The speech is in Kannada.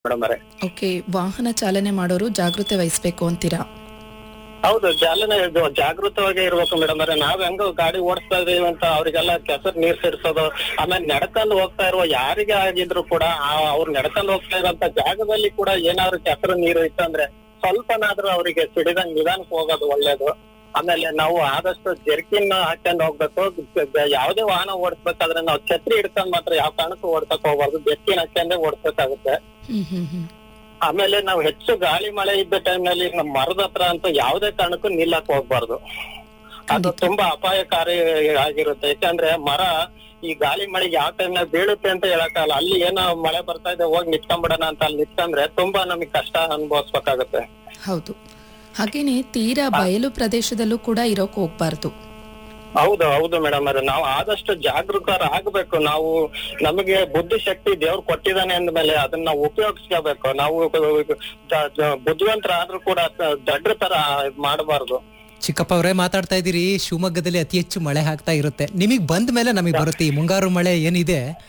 ಮೇಡಮ್ ಅವರೇ ಓಕೆ ವಾಹನ ಚಾಲನೆ ಮಾಡೋರು ಜಾಗೃತೆ ವಹಿಸ್ಬೇಕು ಅಂತೀರಾ ಹೌದು ಚಾಲನೆ ಇದು ಜಾಗೃತವಾಗಿ ಇರ್ಬೇಕು ಮೇಡಮ್ ಅವರೇ ನಾವ್ ಹೆಂಗ ಗಾಡಿ ಓಡಿಸ್ತಾ ಇದೀವಿ ಅಂತ ಅವ್ರಿಗೆಲ್ಲ ಕೆಸರು ನೀರ್ ಸಿಡ್ಸೋದು ಆಮೇಲೆ ನಡ್ಕೊಂಡು ಹೋಗ್ತಾ ಇರುವ ಯಾರಿಗೆ ಆಗಿದ್ರು ಕೂಡ ಆ- ಅವ್ರು ನಡ್ಕೊಂಡು ಹೋಗ್ತಾ ಇರೋಂತ ಜಾಗದಲ್ಲಿ ಕೂಡ ಏನಾದ್ರು ಕೆಸರು ನೀರು ಇತ್ತಂದ್ರೆ ಸ್ವಲ್ಪನಾದ್ರೂ ಅವರಿಗೆ ಸಿಡಿದಂಗ್ ನಿಧಾನಕ್ಕೆ ಹೋಗೋದು ಒಳ್ಳೇದು ಆಮೇಲೆ ನಾವು ಆದಷ್ಟು ಜರ್ಕಿನ್ ಹಾಕೊಂಡ್ ಹೋಗ್ಬೇಕು ಯಾವ್ದೇ ವಾಹನ ಓಡಿಸ್ಬೇಕಾದ್ರೆ ನಾವು ಛತ್ರಿ ಹಿಡ್ಕೊಂಡ್ ಮಾತ್ರ ಯಾವ ಕಾರಣಕ್ಕೂ ಓಡ್ಸಕ್ ಹೋಗ್ಬಾರ್ದು ಜರ್ಕಿನ್ ಹಾಕೊಂಡೇ ಓಡಿಸ್ಬೇಕಾಗುತ್ತೆ ಹ್ಮ್ ಹ್ಮ್ ಹ್ಮ್ ಆಮೇಲೆ ನಾವು ಹೆಚ್ಚು ಗಾಳಿ ಮಳೆ ಇದ್ದ ಟೈಮ್ ನಲ್ಲಿ ನಮ್ಮ ಮರದ ಹತ್ರ ಅಂತೂ ಯಾವುದೇ ಕಾರಣಕ್ಕೂ ನಿಲ್ಲಕ್ ಹೋಗ್ಬಾರ್ದು ಅದು ತುಂಬಾ ಅಪಾಯಕಾರಿ ಆಗಿರುತ್ತೆ ಯಾಕಂದ್ರೆ ಮರ ಈ ಗಾಳಿ ಮಳೆಗೆ ಯಾವ ಟೈಮ್ ನಾಗ ಬೀಳುತ್ತೆ ಅಂತ ಹೇಳಕ್ಕಾಗಲ್ಲ ಅಲ್ಲಿ ಏನೋ ಮಳೆ ಬರ್ತಾ ಇದೆ ಹೋಗಿ ನಿತ್ಕೊಂಡ್ಬಿಡೋಣ ಅಂತ ಅಲ್ಲಿ ನಿತ್ಕೊಂಡ್ರೆ ತುಂಬಾ ನಮಗೆ ಕಷ್ಟ ಅನುಭವಿಸ್ಬೇಕಾಗುತ್ತೆ ಹೌದು ಹಾಗೇನೆ ತೀರಾ ಬಯಲು ಪ್ರದೇಶದಲ್ಲೂ ಕೂಡ ಇರೋಕ್ ಹೋಗ್ಬಾರ್ದು ಹೌದು ಹೌದು ಮೇಡಮ್ ಅವ್ರೆ ನಾವು ಆದಷ್ಟು ಜಾಗೃತರಾಗಬೇಕು ನಾವು ನಮಗೆ ಬುದ್ಧಿ ಶಕ್ತಿ ದೇವ್ರು ಕೊಟ್ಟಿದ್ದಾನೆ ಅಂದ್ಮೇಲೆ ಅದನ್ನ ನಾವು ಉಪಯೋಗಿಸ್ಕೋಬೇಕು ನಾವು ಜ- ಜ- ಬುದ್ಧಿವಂತರಾದ್ರೂ ಕೂಡ ದಡ್ರ ತರ ಇದ್ ಮಾಡಬಾರ್ದು ಚಿಕ್ಕಪ್ಪ ಅವರೇ ಮಾತಾಡ್ತಾ ಇದ್ದೀರಿ ಶಿವಮೊಗ್ಗದಲ್ಲಿ ಅತಿ ಹೆಚ್ಚು ಮಳೆ ಆಗ್ತಾ ಇರುತ್ತೆ ನಿಮಗೆ ಬಂದ ಮೇಲೆ ನಮಗೆ ಬರುತ್ತೆ ಈ ಮುಂಗಾರು ಮಳೆ ಏನಿದೆ